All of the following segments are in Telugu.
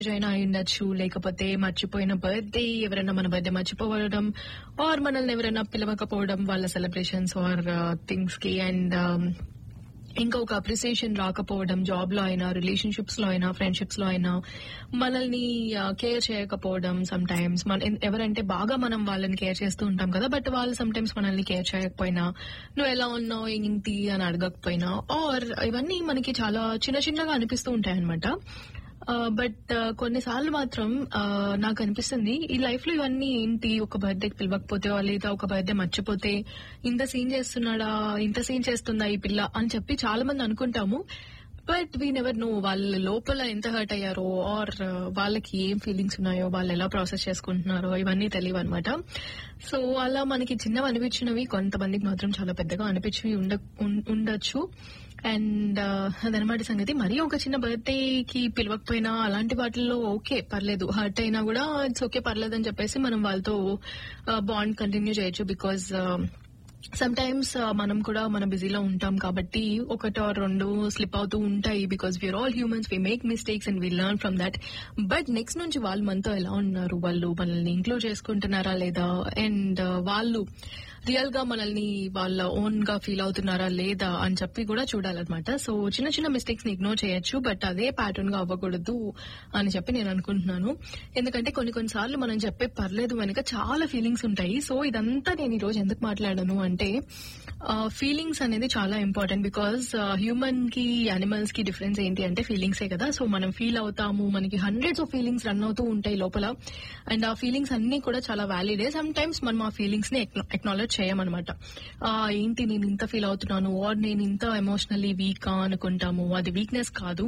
అయినా అయి ఉండొచ్చు లేకపోతే మర్చిపోయిన బర్త్డే ఎవరైనా మన బర్త్డే మర్చిపోవడం ఆర్ మనల్ని ఎవరైనా పిలవకపోవడం వాళ్ళ సెలబ్రేషన్స్ ఆర్ థింగ్స్ కి అండ్ ఇంకా ఒక అప్రిసియేషన్ రాకపోవడం జాబ్ లో అయినా రిలేషన్షిప్స్ లో అయినా ఫ్రెండ్షిప్స్ లో అయినా మనల్ని కేర్ చేయకపోవడం సమ్ టైమ్స్ మన ఎన్- ఎవరంటే బాగా మనం వాళ్ళని కేర్ చేస్తూ ఉంటాం కదా బట్ వాళ్ళు సమ్ టైమ్స్ మనల్ని కేర్ చేయకపోయినా నువ్వు ఎలా ఉన్నావు ఏంటి అని అడగకపోయినా ఆర్ ఇవన్నీ మనకి చాలా చిన్న చిన్నగా అనిపిస్తూ ఉంటాయి అనమాట బట్ కొన్నిసార్లు మాత్రం ఆ, నాకు అనిపిస్తుంది ఈ లైఫ్ లో ఇవన్నీ ఏంటి ఒక బర్త్డేకి పిలవకపోతే లేదా ఒక బర్త్డే మర్చిపోతే ఇంత సీన్ చేస్తున్నాడా ఇంత సీన్ చేస్తుందా ఈ పిల్ల అని చెప్పి చాలా మంది అనుకుంటాము బట్ వీ నెవర్ నో వాళ్ళ లోపల ఎంత హర్ట్ అయ్యారో ఆర్ వాళ్ళకి ఏం ఫీలింగ్స్ ఉన్నాయో వాళ్ళు ఎలా ప్రాసెస్ చేసుకుంటున్నారో ఇవన్నీ తెలియవు అనమాట సో అలా మనకి చిన్నవి అనిపించినవి కొంతమందికి మాత్రం చాలా పెద్దగా అనిపించివి ఉండ ఉం- ఉండొచ్చు అండ్ అదనమాట సంగతి మరీ ఒక చిన్న బర్త్డే కి పిలవకపోయినా అలాంటి వాటిల్లో ఓకే పర్లేదు హర్ట్ అయినా కూడా ఇట్స్ ఓకే పర్లేదు అని చెప్పేసి మనం వాళ్ళతో బాండ్ కంటిన్యూ చేయొచ్చు బికాస్ సమ్ టైమ్స్ మనం కూడా మన బిజీలో ఉంటాం కాబట్టి ఒకటో రెండు స్లిప్ అవుతూ ఉంటాయి because we are all humans we make mistakes and we learn from that but next నుంచి వాళ్ళు మనతో ఎలా ఉన్నారు వాళ్ళు మనల్ని ఇంక్లూడ్ చేసుకుంటున్నారా లేదా అండ్ వాళ్ళు రియల్ గా మనల్ని వాళ్ళ ఓన్ గా ఫీల్ అవుతున్నారా లేదా అని చెప్పి కూడా చూడాలన్నమాట సో చిన్న చిన్న మిస్టేక్స్ ని ఇగ్నోర్ చేయొచ్చు బట్ అదే ప్యాటర్న్ గా అవ్వకూడదు అని చెప్పి నేను అనుకుంటున్నాను ఎందుకంటే కొన్ని కొన్నిసార్లు మనం చెప్పే పర్లేదు వెనుక చాలా ఫీలింగ్స్ ఉంటాయి సో ఇదంతా నేను ఈ రోజు ఎందుకు మాట్లాడాను అంటే ఫీలింగ్స్ అనేది చాలా ఇంపార్టెంట్ బికాస్ హ్యూమన్ కి యానిమల్స్ కి డిఫరెన్స్ ఏంటి అంటే ఫీలింగ్సే కదా సో మనం ఫీల్ అవుతాము మనకి హండ్రెడ్స్ ఆఫ్ ఫీలింగ్స్ రన్ అవుతూ ఉంటాయి లోపల అండ్ ఆ ఫీలింగ్స్ అన్ని కూడా చాలా వ్యాలిడే సమ్ టైమ్స్ మనం ఆ ఫీలింగ్స్ ని ఎక్నాలెడ్జ్ చేయమన్నమాట ఆ, ఏంటి నేను ఇంత ఫీల్ అవుతున్నాను ఆర్ నేను ఇంత ఎమోషనల్లీ వీకా అనుకుంటాము అది వీక్నెస్ కాదు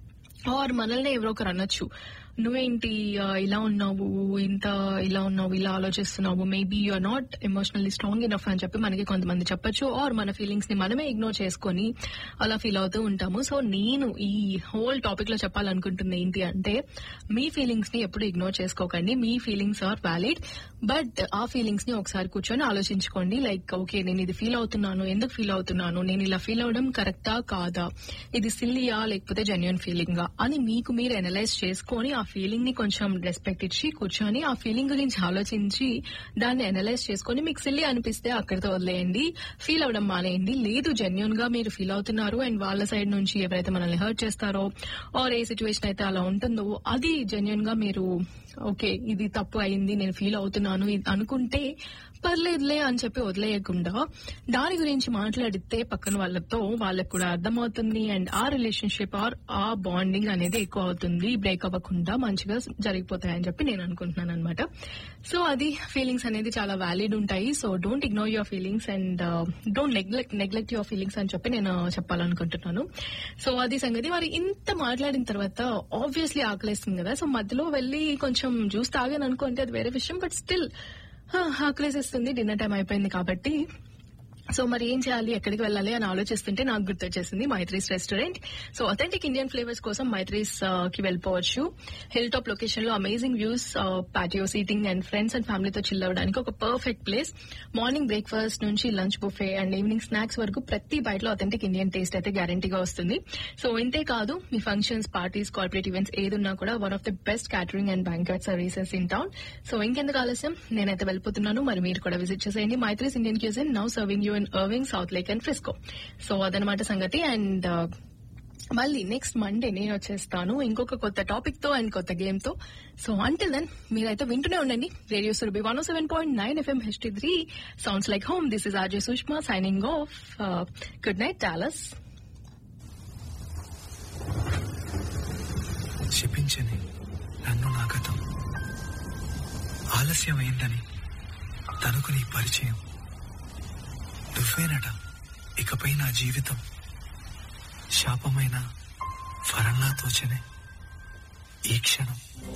ఆర్ మనల్ని ఎవరో ఒకరు అనొచ్చు నువ్వేంటి ఆ, ఇలా ఉన్నావు ఇంత ఇలా ఉన్నావు ఇలా ఆలోచిస్తున్నావు maybe you are not emotionally strong enough అని చెప్పి మనకి కొంతమంది చెప్పొచ్చు ఆర్ మన ఫీలింగ్స్ ని మనమే ఇగ్నోర్ చేసుకొని అలా ఫీల్ అవుతూ ఉంటాము సో నేను ఈ హోల్ టాపిక్ లో చెప్పాలనుకుంటుంది ఏంటి అంటే మీ ఫీలింగ్స్ ని ఎప్పుడు ఇగ్నోర్ చేసుకోకండి మీ ఫీలింగ్స్ ఆర్ వ్యాలిడ్ బట్ ఆ ఫీలింగ్స్ ని ఒకసారి కూర్చొని ఆలోచించుకోండి లైక్ ఓకే నేను ఇది ఫీల్ అవుతున్నాను ఎందుకు ఫీల్ అవుతున్నాను నేను ఇలా ఫీల్ అవడం కరెక్టా కాదా ఇది సిల్లియా లేకపోతే జెన్యున్ ఫీలింగా అని మీకు మీరు అనలైజ్ చేసుకొని ఆ ఫీలింగ్ ని కొంచెం రెస్పెక్ట్ ఇచ్చి కూర్చొని ఆ ఫీలింగ్ గురించి ఆలోచించి దాన్ని అనలైజ్ చేసుకొని మీకు సిల్లి అనిపిస్తే అక్కడితో వదిలేయండి ఫీల్ అవడం మానేయండి లేదు జెన్యున్ గా మీరు ఫీల్ అవుతున్నారు అండ్ వాళ్ళ సైడ్ నుంచి ఎవరైతే మనల్ని హర్ట్ చేస్తారో ఆర్ ఏ సిచ్యువేషన్ అయితే అలా ఉంటుందో అది జెన్యున్ గా మీరు ఓకే ఇది తప్పు అయింది నేను ఫీల్ అవుతున్నాను ఇది అనుకుంటే పర్లేదులే అని చెప్పి వదిలేయకుండా దాని గురించి మాట్లాడితే పక్కన వాళ్ళతో వాళ్ళకు కూడా అర్థమవుతుంది అండ్ ఆ రిలేషన్షిప్ ఆర్ ఆ బాండింగ్ అనేది ఎక్కువ అవుతుంది బ్రేక్ అవ్వకుండా మంచిగా జరిగిపోతాయని చెప్పి నేను అనుకుంటున్నాను అనమాట సో అది ఫీలింగ్స్ అనేది చాలా వ్యాలిడ్ ఉంటాయి so don't ignore your feelings and don't neglect neglect your feelings అని చెప్పి నేను చెప్పాలనుకుంటున్నాను సో అది సంగతి మరి ఇంత మాట్లాడిన తర్వాత ఆబ్వియస్లీ ఆకలేస్తుంది కదా సో మధ్యలో వెళ్ళి కొంచెం జ్యూస్ తాగాను అనుకుంటే అది వేరే విషయం బట్ స్టిల్ ఆకలేసేస్తుంది డిన్నర్ టైం అయిపోయింది కాబట్టి సో మరి ఏం చేయాలి ఎక్కడికి వెళ్ళాలి అని ఆలోచిస్తుంటే నాకు గుర్తొచ్చేసింది Maitris restaurant so authentic Indian flavours కోసం మైత్రీస్ ఆ, కి వెళ్ళిపోవచ్చు హిల్ టాప్ లొకేషన్ లో amazing views patio seating and friends and ఫ్యామిలీతో చిల్ అవ్వడానికి ఒక పర్ఫెక్ట్ ప్లేస్ మార్నింగ్ బ్రేక్ఫాస్ట్ నుంచి lunch buffet and evening snacks వరకు ప్రతి బయటలో అథెంటిక్ ఇండియన్ టేస్ట్ అయితే గ్యారంటీగా వస్తుంది సో ఇంతే కాదు మీ ఫంక్షన్స్ పార్టీస్ కార్పొరేట్ ఈవెంట్స్ ఏదున్నా కూడా one of the best catering and banquet services in town so ఇంకెందుకు ఆలస్యం నేనైతే వెళ్ళిపోతున్నాను మరి మీరు కూడా విజిట్ చేసేయండి Maitris Indian cuisine now serving you in Irving South Lake and Frisco so అదనమాట సంగతి అండ్ మళ్ళీ నెక్స్ట్ మండే నేను వచ్చేస్తాను ఇంకొక కొత్త టాపిక్ తో అండ్ కొత్త గేమ్ తో సో అంటిల్ దెన్ మీరైతే వింటూనే ఉండండి radio Surabhi one seven point nine FM HT three sounds like home this is RJ Sushma signing off good night టాలస్ శపించని నన్ను నా గతం ఆలస్యమైందని తనకు నీ పరిచయం నువ్వేనట ఇకపై నా జీవితం శాపమైన వరంలా తోచనే ఈ క్షణం